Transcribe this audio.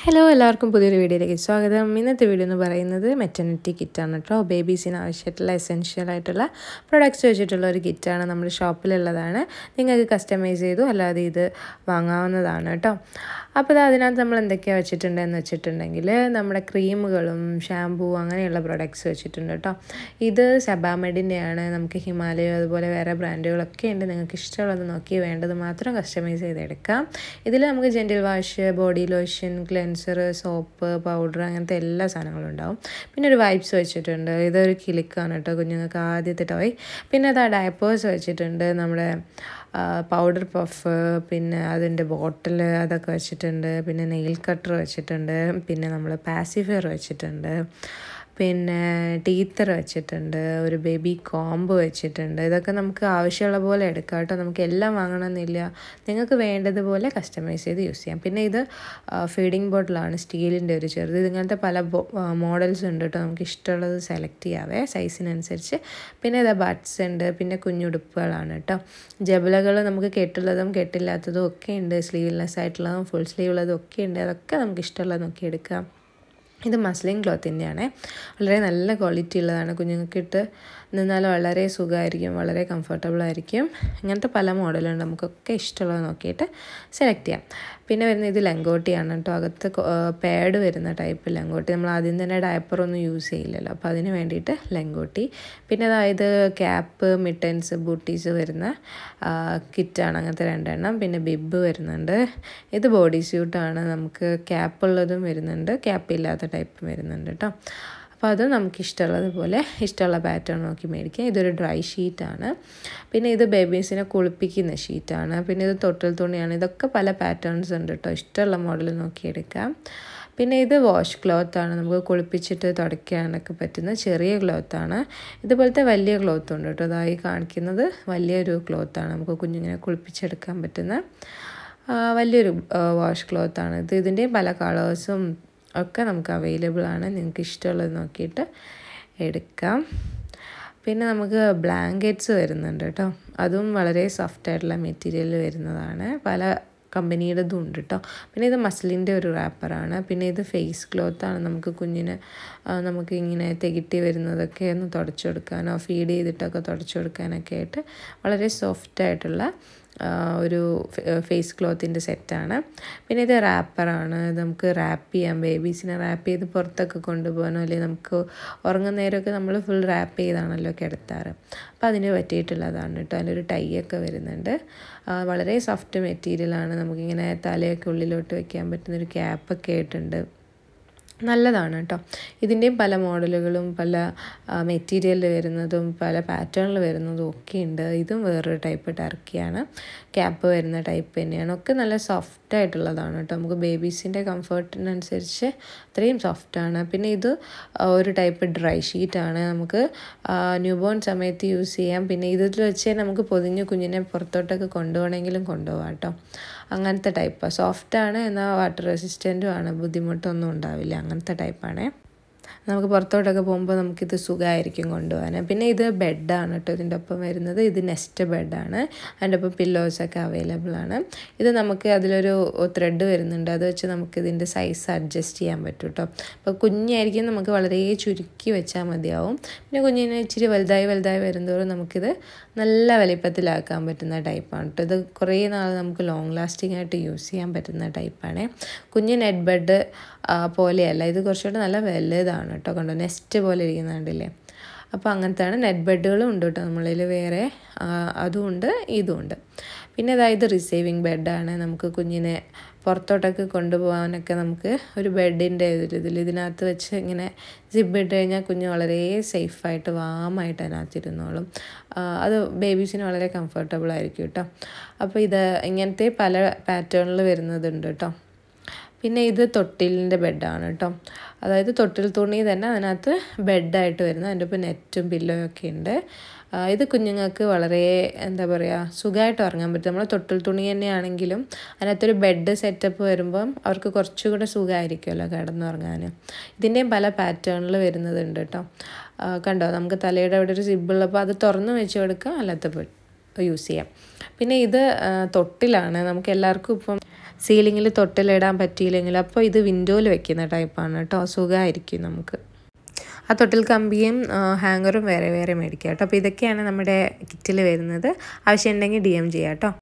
hello എല്ലാവർക്കും പുതിയൊരു വീഡിയോയിലേക്ക് സ്വാഗതം ഇന്നത്തെ വീഡിയോ എന്ന് പറയുന്നത് മെറ്റർണിറ്റി കിറ്റാണ് കേട്ടോ ബേബീസിന് ആവശ്യമായിട്ടുള്ള എസെൻഷ്യൽ ആയിട്ടുള്ള പ്രൊഡക്ട്സ് വെച്ചിട്ടുള്ള ഒരു കിറ്റാണ് നമ്മുടെ ഷോപ്പിലുള്ളതാണ് നിങ്ങൾക്ക് കസ്റ്റമൈസ് ചെയ്തു അല്ലാതെ ഇത് വാങ്ങാവുന്നതാണ് കേട്ടോ അപ്പോൾ ഇത് അതിനകത്ത് നമ്മൾ എന്തൊക്കെയാണ് വെച്ചിട്ടുണ്ടെന്ന് വെച്ചിട്ടുണ്ടെങ്കിൽ നമ്മുടെ ക്രീമുകളും ഷാമ്പൂ അങ്ങനെയുള്ള പ്രൊഡക്ട്സ് വെച്ചിട്ടുണ്ട് കേട്ടോ ഇത് സെബാമെഡിൻ്റെയാണ് നമുക്ക് ഹിമാലയ അതുപോലെ വേറെ ബ്രാൻഡുകളൊക്കെ ഉണ്ട് നിങ്ങൾക്ക് ഇഷ്ടമുള്ളത് നോക്കി വേണ്ടത് മാത്രം കസ്റ്റമൈസ് ചെയ്തെടുക്കാം ഇതിൽ നമുക്ക് gentle wash body lotion cleanser soap powder അങ്ങനത്തെ എല്ലാ സാധനങ്ങളും ഉണ്ടാവും പിന്നെ ഒരു വൈപ്സ് വെച്ചിട്ടുണ്ട് ഇതൊരു കിളിക്കാണ് കേട്ടോ കുഞ്ഞുങ്ങൾക്ക് ആദ്യത്തെ ടോയ് പിന്നെ അതാ ഡയപ്പേഴ്സ് വെച്ചിട്ടുണ്ട് നമ്മുടെ പൗഡർ പഫ് പിന്നെ അതിൻ്റെ ബോട്ടിൽ അതൊക്കെ വെച്ചിട്ടുണ്ട് പിന്നെ നെയിൽ കട്ടർ വെച്ചിട്ടുണ്ട് പിന്നെ നമ്മൾ പാസിഫയർ വെച്ചിട്ടുണ്ട് പിന്നെ ടീത്തർ വെച്ചിട്ടുണ്ട് ഒരു ബേബി കോംബ് വെച്ചിട്ടുണ്ട് ഇതൊക്കെ നമുക്ക് ആവശ്യമുള്ള പോലെ എടുക്കാം കേട്ടോ നമുക്ക് എല്ലാം വാങ്ങണമെന്നില്ല നിങ്ങൾക്ക് വേണ്ടതുപോലെ കസ്റ്റമൈസ് ചെയ്ത് യൂസ് ചെയ്യാം പിന്നെ ഇത് ഫീഡിങ് ബോട്ടിലാണ് സ്റ്റീലിൻ്റെ ഒരു ചെറുത് ഇങ്ങനത്തെ പല മോഡൽസ് ഉണ്ട് കേട്ടോ നമുക്ക് ഇഷ്ടമുള്ളത് സെലക്ട് ചെയ്യാവേ സൈസിനനുസരിച്ച് പിന്നെ ഇതാ ബട്ട്സ് ഉണ്ട് പിന്നെ കുഞ്ഞുടുപ്പുകളാണ് കേട്ടോ ജബലകൾ നമുക്ക് കെട്ടുള്ളതും കെട്ടില്ലാത്തതും ഒക്കെ ഉണ്ട് സ്ലീവ്ലെസ് ആയിട്ടുള്ളതും ഫുൾ സ്ലീവ് ഉള്ളതും ഒക്കെ ഉണ്ട് അതൊക്കെ നമുക്ക് ഇഷ്ടമുള്ളത് നോക്കി എടുക്കാം ഇത് മസ്ലിൻ ക്ലോത്തിൻ്റെയാണ് വളരെ നല്ല ക്വാളിറ്റി ഉള്ളതാണ് കുഞ്ഞുങ്ങൾക്ക് ഇട്ട് നിന്നാൽ വളരെ സുഖമായിരിക്കും വളരെ കംഫർട്ടബിൾ ആയിരിക്കും ഇങ്ങനത്തെ പല മോഡലുണ്ട് നമുക്കൊക്കെ ഇഷ്ടമുള്ളത് നോക്കിയിട്ട് സെലക്ട് ചെയ്യാം പിന്നെ വരുന്ന ഇത് ലങ്കോട്ടിയാണ് കേട്ടോ അകത്ത് പാഡ് വരുന്ന ടൈപ്പ് ലങ്കോട്ടി നമ്മൾ ആദ്യം തന്നെ ഡയപ്പറൊന്നും യൂസ് ചെയ്യില്ലല്ലോ അപ്പോൾ അതിന് വേണ്ടിയിട്ട് ലങ്കോട്ടി പിന്നെ അതായത് ക്യാപ്പ് മിട്ടൻസ് ബൂട്ടീസ് വരുന്ന കിറ്റാണ് അങ്ങനത്തെ രണ്ടെണ്ണം പിന്നെ ബിബ് വരുന്നുണ്ട് ഇത് ബോഡി സ്യൂട്ടാണ് നമുക്ക് ക്യാപ്പ് ഉള്ളതും വരുന്നുണ്ട് ക്യാപ്പ് ഇല്ലാത്ത ടൈപ്പ് വരുന്നുണ്ട് കേട്ടോ അപ്പോൾ അത് നമുക്ക് ഇഷ്ടമുള്ളതുപോലെ ഇഷ്ടമുള്ള പാറ്റേൺ നോക്കി മേടിക്കാം ഇതൊരു ഡ്രൈ ഷീറ്റാണ് പിന്നെ ഇത് ബേബീസിനെ കുളിപ്പിക്കുന്ന ഷീറ്റാണ് പിന്നെ ഇത് തൊട്ടിൽ തുണിയാണ് ഇതൊക്കെ പല പാറ്റേൺസ് ഉണ്ട് കേട്ടോ ഇഷ്ടമുള്ള മോഡൽ നോക്കിയെടുക്കാം പിന്നെ ഇത് വാഷ് ക്ലോത്താണ് നമുക്ക് കുളിപ്പിച്ചിട്ട് തുടയ്ക്കാനൊക്കെ പറ്റുന്ന ചെറിയ ക്ലോത്താണ് ഇതുപോലത്തെ വലിയ ക്ലോത്ത് ഉണ്ട് കേട്ടോ അതായി കാണിക്കുന്നത് വലിയൊരു ക്ലോത്താണ് നമുക്ക് കുഞ്ഞിങ്ങനെ കുളിപ്പിച്ചെടുക്കാൻ പറ്റുന്ന വലിയൊരു വാഷ് ക്ലോത്താണ് ഇത് ഇതിൻ്റെയും പല കളേഴ്സും ഒക്കെ നമുക്ക് അവൈലബിൾ ആണ് നിങ്ങൾക്ക് ഇഷ്ടമുള്ളത് നോക്കിയിട്ട് എടുക്കാം പിന്നെ നമുക്ക് ബ്ലാങ്കറ്റ്സ് വരുന്നുണ്ട് കേട്ടോ അതും വളരെ സോഫ്റ്റ് ആയിട്ടുള്ള മെറ്റീരിയൽ വരുന്നതാണ് പല കമ്പനിയുടേതും ഉണ്ട് കേട്ടോ പിന്നെ ഇത് മസ്ലിൻ്റെ ഒരു റാപ്പറാണ് പിന്നെ ഇത് ഫേസ് ക്ലോത്താണ് നമുക്ക് കുഞ്ഞിന് നമുക്ക് ഇങ്ങനെ തികട്ടി വരുന്നതൊക്കെ ഒന്ന് തുടച്ചു കൊടുക്കാനോ ഫീഡ് ചെയ്തിട്ടൊക്കെ തുടച്ചു കൊടുക്കാനൊക്കെ ആയിട്ട് വളരെ സോഫ്റ്റ് ആയിട്ടുള്ള ഒരു ഫേസ് ക്ലോത്തിൻ്റെ സെറ്റാണ് പിന്നെ ഇത് റാപ്പറാണ് നമുക്ക് റാപ്പ് ചെയ്യാം ബേബീസിനെ റാപ്പ് ചെയ്ത് പുറത്തൊക്കെ കൊണ്ടുപോകാനോ അല്ലെങ്കിൽ നമുക്ക് ഉറങ്ങുന്ന നേരമൊക്കെ നമ്മൾ ഫുൾ റാപ്പ് ചെയ്താണല്ലോ കിടത്താറ് അപ്പോൾ അതിന് പറ്റിയിട്ടുള്ളതാണ് കേട്ടോ അതിലൊരു ടൈ ഒക്കെ വരുന്നുണ്ട് വളരെ സോഫ്റ്റ് മെറ്റീരിയലാണ് നമുക്കിങ്ങനെ തലയൊക്കെ ഉള്ളിലോട്ട് വെക്കാൻ പറ്റുന്നൊരു ക്യാപ്പൊക്കെ ആയിട്ടുണ്ട് നല്ലതാണ് കേട്ടോ ഇതിൻ്റെയും പല മോഡലുകളും പല മെറ്റീരിയൽ വരുന്നതും പല പാറ്റേണിൽ വരുന്നതും ഒക്കെ ഉണ്ട് ഇതും വേറൊരു ടൈപ്പ് ടർക്കിയാണ് ക്യാപ്പ് വരുന്ന ടൈപ്പ് തന്നെയാണ് ഒക്കെ നല്ല സോഫ്റ്റ് ആയിട്ടുള്ളതാണ് കേട്ടോ നമുക്ക് ബേബീസിൻ്റെ കംഫർട്ടിനനുസരിച്ച് അത്രയും സോഫ്റ്റാണ് പിന്നെ ഇത് ഒരു ടൈപ്പ് ഡ്രൈ ഷീറ്റാണ് നമുക്ക് ന്യൂ ബോൺ സമയത്ത് യൂസ് ചെയ്യാം പിന്നെ ഇതിൽ വെച്ച് നമുക്ക് പൊതിഞ്ഞ് കുഞ്ഞിനെ പുറത്തോട്ടൊക്കെ കൊണ്ടുപോകണമെങ്കിലും കൊണ്ടുപോകാം കേട്ടോ അങ്ങനത്തെ ടൈപ്പ് സോഫ്റ്റാണ് എന്നാൽ വാട്ടർ റെസിസ്റ്റൻറ്റും ആണ് ബുദ്ധിമുട്ടൊന്നും ഉണ്ടാവില്ല അങ്ങനത്തെ ടൈപ്പാണേ നമുക്ക് പുറത്തോട്ടൊക്കെ പോകുമ്പോൾ നമുക്കിത് സുഖമായിരിക്കും കൊണ്ടുപോകാൻ പിന്നെ ഇത് ബെഡാണ് കേട്ടോ ഇതിൻ്റെ ഒപ്പം വരുന്നത് ഇത് നെസ്റ്റ് ബെഡാണ് അതിൻ്റെ ഒപ്പം പില്ലോസൊക്കെ അവൈലബിൾ ആണ് ഇത് നമുക്ക് അതിലൊരു ത്രെഡ് വരുന്നുണ്ട് അത് വെച്ച് നമുക്ക് ഇതിൻ്റെ സൈസ് അഡ്ജസ്റ്റ് ചെയ്യാൻ പറ്റും കേട്ടോ അപ്പോൾ കുഞ്ഞായിരിക്കും നമുക്ക് വളരെ ചുരുക്കി വെച്ചാൽ മതിയാവും പിന്നെ കുഞ്ഞിനെ ഇച്ചിരി വലുതായി വലുതായി വരുന്നതോറും നമുക്കിത് നല്ല വലിപ്പത്തിലാക്കാൻ പറ്റുന്ന ടൈപ്പാണ് കേട്ടോ ഇത് കുറേ നാൾ നമുക്ക് ലോങ് ലാസ്റ്റിംഗ് ആയിട്ട് യൂസ് ചെയ്യാൻ പറ്റുന്ന ടൈപ്പാണ് കുഞ്ഞ് നെറ്റ് ബെഡ് പോലെയല്ല ഇത് കുറച്ചുകൂടെ നല്ല വലുതാണ് കേട്ടോ കണ്ടോ നെസ്റ്റ് പോലെ ഇരിക്കുന്ന കണ്ടില്ലേ അപ്പോൾ അങ്ങനത്തെയാണ് നെറ്റ് ബെഡുകളും ഉണ്ട് കേട്ടോ നമ്മളിൽ വേറെ അതുമുണ്ട് ഇതുമുണ്ട് പിന്നെ അതായത് റിസീവിങ് ബെഡാണ് നമുക്ക് കുഞ്ഞിനെ പുറത്തോട്ടൊക്കെ കൊണ്ടുപോകാനൊക്കെ നമുക്ക് ഒരു ബെഡിൻ്റെ ഒരു ഇതിൽ ഇതിനകത്ത് വെച്ച് ഇങ്ങനെ സിബ് ഇട്ട് കഴിഞ്ഞാൽ കുഞ്ഞ് വളരെ സേഫായിട്ട് വാമായിട്ട് അതിനകത്ത് ഇരുന്നോളും അത് ബേബീസിന് വളരെ കംഫർട്ടബിൾ ആയിരിക്കും കേട്ടോ അപ്പോൾ ഇത് ഇങ്ങനത്തെ പല പാറ്റേണിൽ വരുന്നതുണ്ട് കേട്ടോ പിന്നെ ഇത് തൊട്ടിലിൻ്റെ ബെഡാണ് കേട്ടോ അതായത് തൊട്ടിൽ തുണി തന്നെ അതിനകത്ത് ബെഡായിട്ട് വരുന്നത് അതിൻ്റെ ഒപ്പം നെറ്റും പില്ലോയൊക്കെ ഉണ്ട് ഇത് കുഞ്ഞുങ്ങൾക്ക് വളരെ എന്താ പറയുക സുഖമായിട്ട് ഉറങ്ങാൻ പറ്റും നമ്മൾ തൊട്ടിൽ തുണി തന്നെയാണെങ്കിലും അതിനകത്തൊരു ബെഡ് സെറ്റപ്പ് വരുമ്പം അവർക്ക് കുറച്ചുകൂടെ സുഖമായിരിക്കുമല്ലോ കിടന്നുറങ്ങാൻ ഇതിൻ്റെയും പല പാറ്റേണിൽ വരുന്നതുണ്ട് കേട്ടോ കണ്ടോ നമുക്ക് തലയുടെ അവിടെ ഒരു സിബുള്ളപ്പോൾ അത് തുറന്ന് വെച്ച് കൊടുക്കാം അല്ലാത്തപ്പോൾ യൂസ് ചെയ്യാം പിന്നെ ഇത് തൊട്ടിലാണ് നമുക്ക് എല്ലാവർക്കും ഇപ്പം സീലിങ്ങിൽ തൊട്ടിലിടാൻ പറ്റിയില്ലെങ്കിൽ അപ്പോൾ ഇത് വിൻഡോയിൽ വെക്കുന്ന ടൈപ്പാണ് കേട്ടോ സുഖമായിരിക്കും നമുക്ക് ആ തൊട്ടിൽ കമ്പിയും ഹാങ്ങറും വേറെ വേറെ മേടിക്കാം കേട്ടോ അപ്പോൾ ഇതൊക്കെയാണ് നമ്മുടെ കിറ്റിൽ വരുന്നത് ആവശ്യമുണ്ടെങ്കിൽ ഡി എം ചെയ്യാം കേട്ടോ